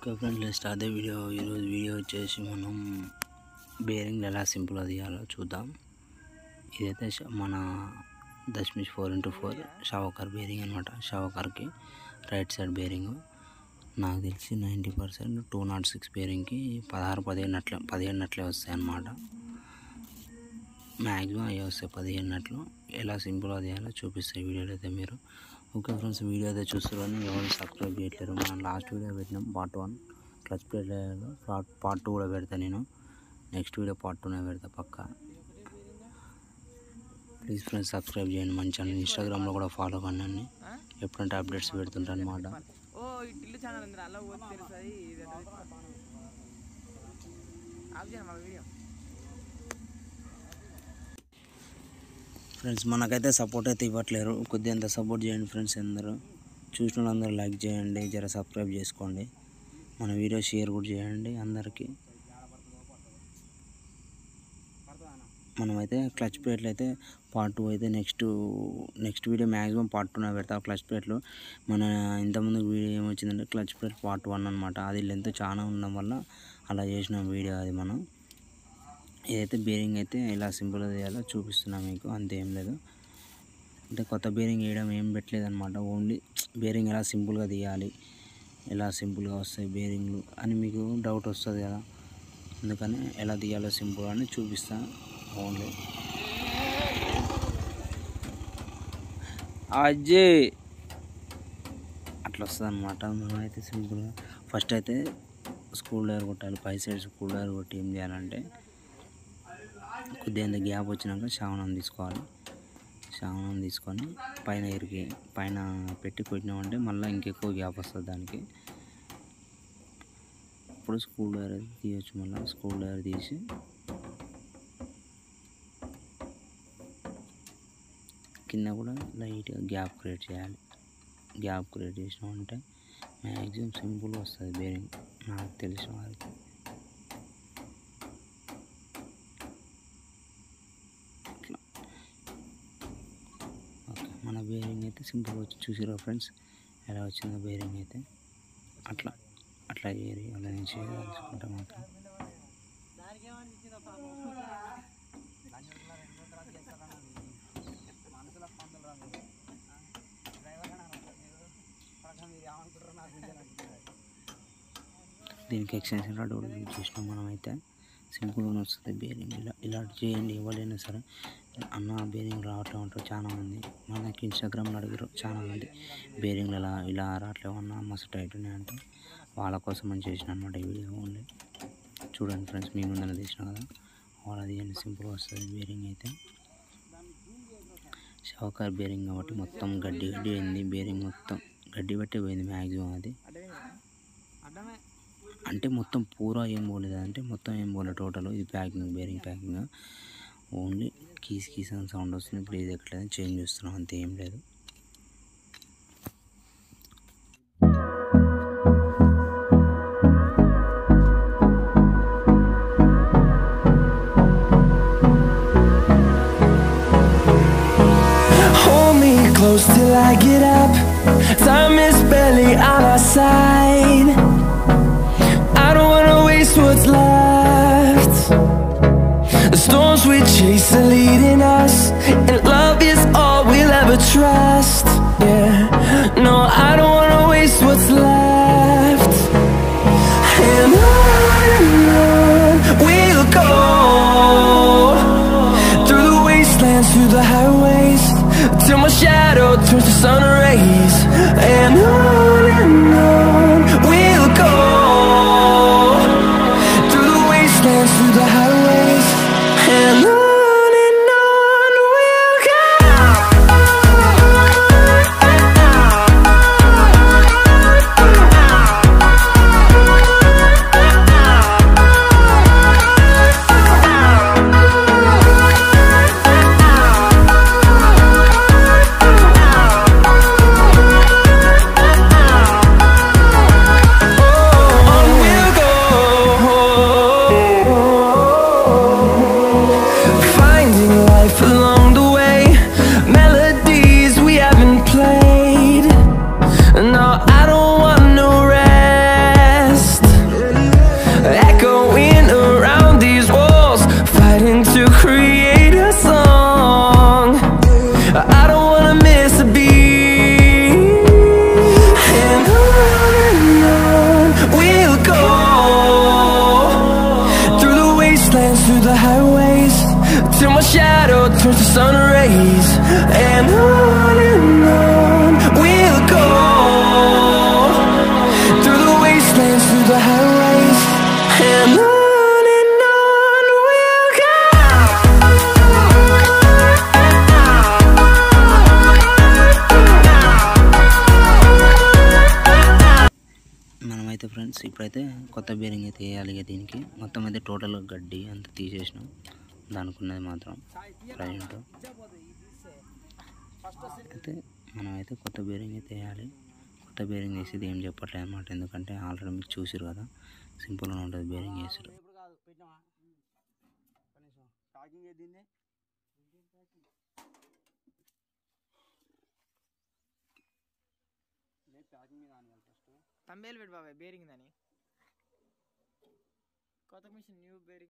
Okay friends లెస్ట్ అదే video ఈరోజు video వచ్చేసి మనం బేరింగ్ ఎలా సింపుల్గా తీయాలో చూద్దాం ఇదైతే ష- మన దశమిష్ ఫోర్ ఇంటూ ఫోర్ షావకార్ బేరింగ్ అనమాట షావకార్కి రైట్ సైడ్ బేరింగ్ నాకు తెలిసి ninety percent two nought six బేరింగ్కి పదహారు పదిహేను అట్ల పదిహేను అట్లే వస్తాయి అన్నమాట మ్యాక్సిమం అవి వస్తాయి పదిహేను అట్లు ఎలా సింపుల్గా తీయాలో చూపిస్తాయి వీడియోలో అయితే మీరు ఓకే ఫ్రెండ్స్ వీడియో అయితే చూస్తారని ఎవరు సబ్స్క్రైబ్ చేయట్లేరు మనం లాస్ట్ వీడియో పెట్టినాం part one clutch plate part part two కూడా పెడతా నేను నెక్స్ట్ వీడియో పార్ట్ టూనే పెడతా పక్కా ప్లీజ్ ఫ్రెండ్స్ సబ్స్క్రైబ్ చేయండి మన ఛానల్ ఇన్స్టాగ్రామ్లో కూడా ఫాలో కండి నన్ను ఎప్పుడంటే అప్డేట్స్ పెడుతుంటాను అనమాట ఓ ఈ టిల్లు ఛానల్ ఉంది అలా పోతే తెలుస్తుంది ఇది ఎట్లా ఆఫ్ చేయండి మా వీడియో ఫ్రెండ్స్ మనకైతే సపోర్ట్ అయితే ఇవ్వట్లేరు కొద్దిగా అంత సపోర్ట్ చేయండి ఫ్రెండ్స్ అందరూ చూసిన వాళ్ళందరూ లైక్ చేయండి జర సబ్స్క్రైబ్ చేసుకోండి మన వీడియో షేర్ కూడా చేయండి అందరికీ మనమైతే క్లచ్ ప్లేట్లు అయితే పార్ట్ టూ అయితే next next video maximum part టూనే పెడతాం క్లచ్ ప్లేట్లు మన ఇంతకుముందు వీడియో ఏమొచ్చిందంటే క్లచ్ ప్లేట్ పార్ట్ వన్ అనమాట అది లెంత్ చాలా ఉండడం వల్ల అలా చేసిన వీడియో అది మనం ఇదైతే బేరింగ్ అయితే ఇలా సింపుల్గా చేయాలో చూపిస్తున్నా మీకు అంతే ఏం లేదు అంటే కొత్త బేరింగ్ వేయడం ఏం పెట్టలేదు అనమాట ఓన్లీ బేరింగ్ ఎలా సింపుల్గా తీయాలి ఎలా సింపుల్గా వస్తాయి బేరింగ్లు అని మీకు డౌట్ వస్తుంది కదా అందుకని ఎలా తీయాలో సింపుల్ అని చూపిస్తా ఓన్లీ అజయ్ అట్లా వస్తుంది అనమాట మనమైతే సింపుల్గా ఫస్ట్ అయితే స్కూల్ డైర్ కొట్టాలి పై సైడ్ స్కూల్ డైర్ కొట్టి ఏం చేయాలంటే కొద్దిగా అంత గ్యాప్ వచ్చినాక శావనం తీసుకోవాలి శావనం తీసుకొని పైన ఇరికి పైన పెట్టి కొట్టినామంటే మళ్ళీ ఇంకెక్కువ గ్యాప్ వస్తుంది దానికి ఇప్పుడు స్కూల్ డైర్ అయితే తీయచ్చు మళ్ళీ స్కూల్ డైర్ తీసి కింద కూడా లైట్గా గ్యాప్ క్రియేట్ చేయాలి గ్యాప్ క్రియేట్ చేసినామంటే మ్యాక్సిమం సింపుల్గా వస్తుంది బేరింగ్ నాకు తెలిసిన వారికి అట్లా ఓకే మన బేరింగ్ అయితే సింపుల్గా వచ్చి చూసిరా ఫ్రెండ్స్ ఎలా వచ్చిందో బేరింగ్ అయితే అట్లా అట్లా చేయరు అలా నేను చేయదలుచుకుంటా మాత్రం దీనికి ఎక్స్టెన్షన్ రాడ్ కూడా యూజ్ చేసినాం మనం అయితే సింపుల్గా వస్తుంది బేరింగ్ ఇలా ఇలా చేయండి ఎవరైనా సరే అన్న బేరింగ్ రావట్లే ఉంటారు చాలా మంది మనకి ఇన్స్టాగ్రామ్లో అడిగారు చాలా మంది బేరింగ్లు ఇలా ఇలా రావట్లేవు అన్న మస్తు టైట్ ఉన్నాయి అంటే వాళ్ళ కోసం అని చేసిన అనమాట ఈ వీడియో ఓన్లీ చూడండి ఫ్రెండ్స్ మీ ముందర తీసిన కదా వాళ్ళది అని సింపుల్గా వస్తుంది బేరింగ్ అయితే షావుకార్ బేరింగ్ కాబట్టి మొత్తం గడ్డి గడ్డి అయింది బేరింగ్ మొత్తం గడ్డి బట్టే పోయింది మ్యాక్సిమం అది అడ్డమే అడ్డమే అంటే మొత్తం పూరా ఏం పోలేదు అంటే మొత్తం ఏం పోలేదు టోటల్ ఇది packing bearing packing only keys keys అని సౌండ్ వస్తుంది ఇప్పుడు ఇది ఎక్కడైనా చేంజ్ చేస్తున్నాం అంతే ఏం లేదు Hold me close till I get up. Time is barely on our side. I don't wanna waste what's left. The storms we chase are leading us, and love is all we'll ever trust. Yeah, no, I don't wanna waste what's left. And on and on we'll go Through the wastelands, through the highways Till my shadow turns to sun rays And on and on we'll go Through the wastelands, through the highways And on and on we'll go wastelands, through the highways Till my shadow turns to sun rays And on and on we'll go Through the wastelands, through the highways And on and on we'll మనమైతే friends ఇప్పుడైతే కొత్త bearing అయితే వేయాలి ఇక దీనికి మొత్తం అయితే total గడ్డి అంతా తీసేసినాం దానికి ఉన్నది మాత్రం ప్రజెంట్ అయితే మనమైతే కొత్త బేరింగ్ అయితే వేయాలి కొత్త బేరింగ్ వేసేది ఏం చెప్పట్లేదు అనమాట ఎందుకంటే ఆల్రెడీ మీకు చూసారు కదా సింపుల్గా ఉంటుంది బేరింగ్ వేసారు తంబేలు పెట్టు బాబాయ్ బేరింగ్ దాని కొత్త మిషన్ న్యూ బేరింగ్